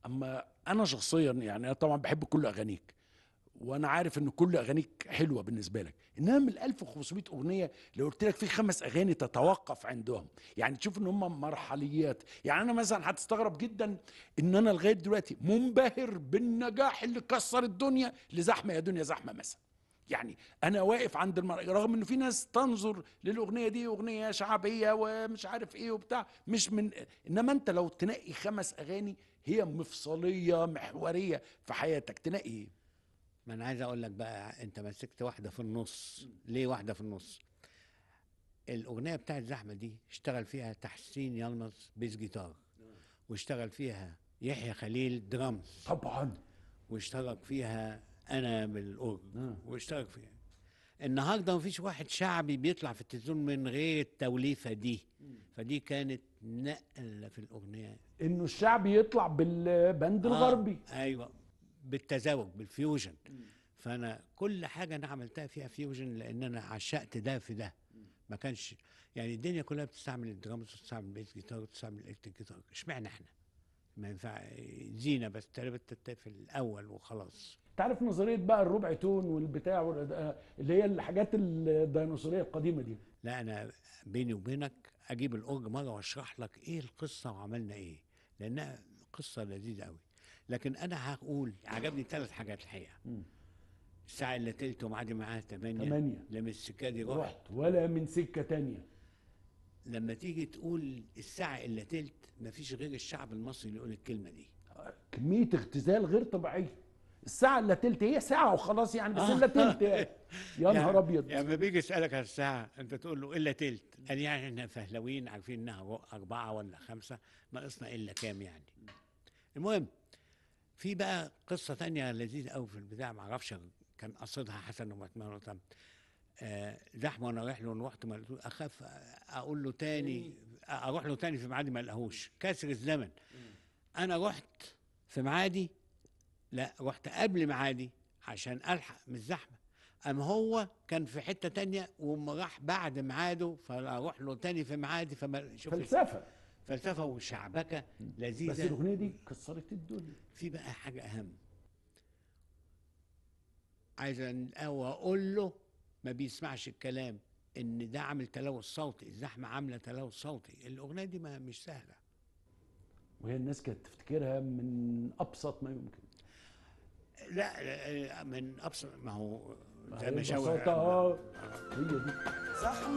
اما انا شخصيا يعني انا طبعا بحب كل اغانيك وانا عارف ان كل اغانيك حلوه بالنسبه لك انما من ال 1500 اغنيه لو قلت لك في خمس اغاني تتوقف عندهم يعني تشوف ان هم مرحليات يعني انا مثلا هتستغرب جدا ان انا لغايه دلوقتي منبهر بالنجاح اللي كسر الدنيا لزحمه يا دنيا زحمه مثلا يعني انا واقف عند المر... رغم انه في ناس تنظر للاغنيه دي اغنيه شعبيه ومش عارف ايه وبتاع مش من انما انت لو تنقي خمس اغاني هي مفصليه محوريه في حياتك تنقي ايه ما انا عايز اقول لك بقى انت مسكت واحده في النص ليه واحده في النص الاغنيه بتاعت زحمه دي اشتغل فيها تحسين يلمز بيس جيتار واشتغل فيها يحيى خليل درامز طبعا واشترك فيها انا بالاورج آه. واشترك فيها النهارده مفيش واحد شعبي بيطلع في التلفزيون من غير التوليفه دي فدي كانت نقله في الاغنيه انه الشعب يطلع بالبند الغربي آه ايوه بالتزاوج بالفيوجن فانا كل حاجه انا عملتها فيها فيوجن لان انا عشقت ده في ده ما كانش يعني الدنيا كلها بتستعمل الدرامز وتستعمل البيس جيتار وتستعمل الالكتريك جيتار اشمعنى احنا ما ينفع زينه بس تلاتة في الاول وخلاص تعرف نظريه بقى الربع تون والبتاع وال- اللي هي الحاجات الديناصوريه القديمه دي لا انا بيني وبينك اجيب الاورج مره واشرح لك ايه القصه وعملنا ايه لانها قصه لذيذه قوي لكن انا هقول عجبني ثلاث حاجات الحقيقه الساعه اللي تلت ومعادي معاها ثمانية تمانية. لما السكادي رحت رحت ولا من سكه تانية لما تيجي تقول الساعه اللي تلت مفيش غير الشعب المصري اللي يقول الكلمه دي كميه اختزال غير طبيعيه الساعه الا تلت هي ساعه وخلاص يعني بس آه. الا تلت يعني. يا نهار ابيض يعني لما بيجي يسالك على الساعه انت تقول له الا تلت قال يعني احنا فهلوين عارفين انها رو- اربعه ولا خمسه ناقصنا الا كام يعني المهم في بقى قصه تانية لذيذه قوي في البتاع ما اعرفش كان قصدها حسن ومتمنى طب آه زحمه وانا رايح له ورحت ما لقيتوش اخاف اقول له تاني اروح له تاني في معادي ما الاقيهوش كاسر الزمن انا رحت في معادي لا رحت قبل معادي عشان الحق من الزحمه ام هو كان في حته تانية وما راح بعد ميعاده فاروح له تاني في معادي فما شوف فلسفه فلسفه وشعبكه بس لذيذه الاغنيه دي كسرت الدنيا في بقى حاجه اهم عايز أن- او اقول له ما بيسمعش الكلام ان ده عامل تلوث صوتي الزحمه عامله تلوث صوتي الاغنيه دي ما مش سهله وهي الناس كانت تفتكرها من ابسط ما يمكن لا لا، من ابسط ما هو زي هي ما ببساطه شاور اه هي دي